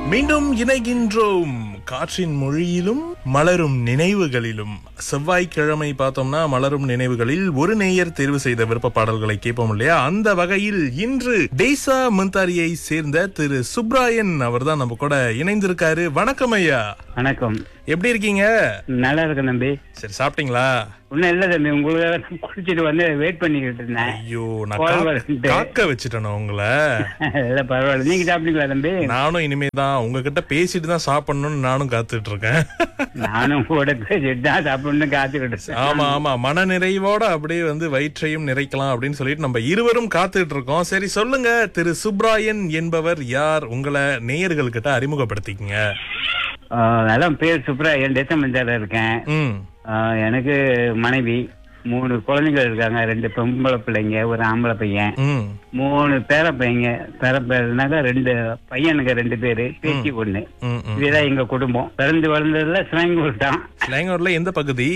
மீண்டும் இணைகின்றோம் காற்றின் மொழியிலும் மலரும் நினைவுகளிலும் செவ்வாய்க்கிழமை பார்த்தோம்னா மலரும் நினைவுகளில் ஒரு நேயர் தேர்வு செய்த விருப்ப பாடல்களை கேட்போம் இல்லையா அந்த வகையில் இன்று டேசா மந்தாரியை சேர்ந்த திரு சுப்ராயன் அவர்தான் நம்ம கூட இணைந்திருக்காரு வணக்கம் ஐயா வணக்கம் எப்படி இருக்கீங்க நல்லா இருக்கேன் தம்பி சரி சாப்பிட்டீங்களா ஒன்னும் இல்ல தம்பி உங்களுக்கு குடிச்சிட்டு வந்து வெயிட் பண்ணிக்கிட்டு இருந்தேன் ஐயோ நான் கோல் காக்க- வருது. காக்க வச்சுட்டேனோ உங்களை இல்ல பரவாயில்ல நீங்க சாப்பிட்டீங்களா தம்பி நானும் இனிமே தான் உங்ககிட்ட பேசிட்டு தான் சாப்பிடணும்னு நானும் காத்துட்டு இருக்கேன் நானும் கூட பேசிட்டு தான் சாப்பிடணும் காத்துக்கிட்டு இருக்கேன். ஆமா ஆமா மன நிறைவோட அப்படியே வந்து வயிற்றையும் நிறைக்கலாம் அப்படின்னு சொல்லிட்டு நம்ம இருவரும் காத்துட்டு இருக்கோம் சரி சொல்லுங்க திரு சுப்ராயன் என்பவர் யார் உங்களை நேயர்கள்கிட்ட அறிமுகப்படுத்திக்கங்க ஆஹ், அதான் பேர் சுப்ரா என் தேசமஞ்சால இருக்கேன் ம் ஆஹ், எனக்கு மனைவி மூணு குழந்தைகள் இருக்காங்க ரெண்டு பொம்பளை பிள்ளைங்க ஒரு ஆம்பளை பையன் ம் மூணு பேர பையங்க பேர பேருனாக்கா ரெண்டு பையனுக்கு ரெண்டு பேரு பேத்தி ஒண்ணு ம் ம் இதுதான் எங்க குடும்பம் பிறந்து வளர்ந்ததுல சிவங்கூர் தான் ஸ்லாங்கூர்ல எந்த பகுதி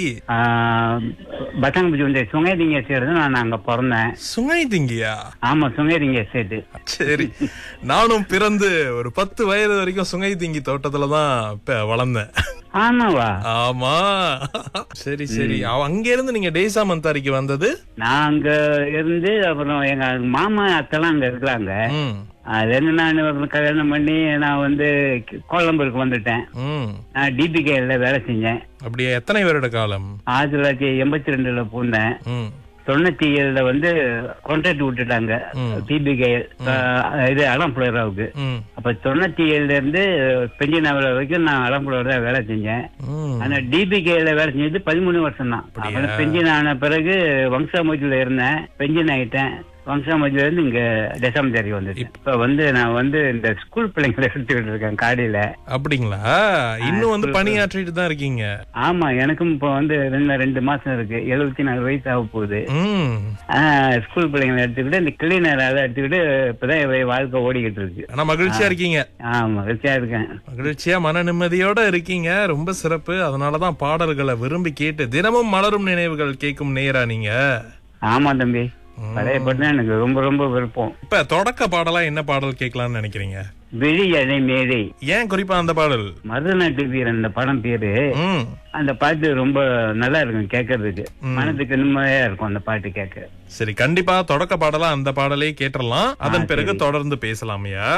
பசங்க இந்த சுங்கேதிங்க சேர்ந்து நான் அங்க பிறந்தேன் சுங்கை திங்கியா ஆமா சுங்கேதிங்க சேர்த்து சரி நானும் பிறந்து ஒரு பத்து வயது வரைக்கும் சுங்கை திங்கி தோட்டத்துல தான் இப்ப வளர்ந்தேன் ஆமாவா ஆமா சரி சரி அவ- அங்க இருந்து நீங்க டேசா மந்தாரிக்கு வந்தது நான் அங்க இருந்து அப்புறம் எங்க மாமா அத்தெல்லாம் அங்க இருக்கிறாங்க ம் அது என்ன நான் கல்யாணம் பண்ணி நான் வந்து கோலம்பூருக்கு வந்துட்டேன் ம் நான் டிபிகேல வேலை செஞ்சேன் அப்படியே எத்தனை வருட காலம் ஆயிரத்தி தொள்ளாயிரத்தி எண்பத்தி ரெண்டுல பூந்தேன் ம் தொண்ணூத்தி ஏழுல வந்து கான்ட்ராக்ட் விட்டுட்டாங்க ம். டிபிகே இது அலம்புழராவுக்கு ம் அப்ப தொண்ணூத்தி ஏழுல இருந்து பெஞ்சன் ஆவல வரைக்கும் நான் அலம்புழர் தான் வேலை செஞ்சேன் ம் ஆனா டிபிகேல வேலை செஞ்சது பதிமூணு வருஷம் தான் அப்புறம் பெஞ்சன் ஆன பிறகு வம்சாமஜில இருந்தேன் பெஞ்சன் ஆயிட்டேன் வம்சாமஜில இருந்து இங்க டெசம்பரி வந்தது இப்ப வந்து நான் வந்து இந்த ஸ்கூல் பிள்ளைங்களை எடுத்துக்கிட்டு இருக்கேன் காடியில அப்படிங்களா இன்னும் வந்து பணியாற்றிட்டு தான் இருக்கீங்க ஆமா எனக்கும் இப்ப வந்து ரெண்டு ரெண்டு மாசம் இருக்கு எழுபத்தி நாலு வயசு ஆக போகுது ம் ஆஹ், ஸ்கூல் பிள்ளைங்களை எடுத்துக்கிட்டு இந்த கிளீனர் அதை எடுத்துக்கிட்டு இப்பதான் என் வாழ்க்கை ஓடிக்கிட்டு இருக்கு ஆனா மகிழ்ச்சியா இருக்கீங்க ஆமா மகிழ்ச்சியா இருக்கேன் மகிழ்ச்சியா மன நிம்மதியோட இருக்கீங்க ரொம்ப சிறப்பு அதனாலதான் பாடல்களை விரும்பி கேட்டு தினமும் மலரும் நினைவுகள் கேட்கும் நேரா நீங்க ஆமா தம்பி பழைய பாட்டு தான் எனக்கு ரொம்ப ரொம்ப விருப்பம் இப்ப தொடக்க பாடலா என்ன பாடல் கேட்கலாம்னு நினைக்கிறீங்க விழி அணை மேடை ஏன் குறிப்பா அந்த பாடல் மருதநாட்டு வீரன் அந்த படம் பேரு ம் அந்த பாட்டு ரொம்ப நல்லா இருக்கும் கேட்கறதுக்கு மனதுக்கு நிம்மதியா இருக்கும் அந்த பாட்டு கேட்க சரி கண்டிப்பா தொடக்க பாடலா அந்த பாடலே கேட்டுறலாம் அதன் பிறகு தொடர்ந்து பேசலாமையா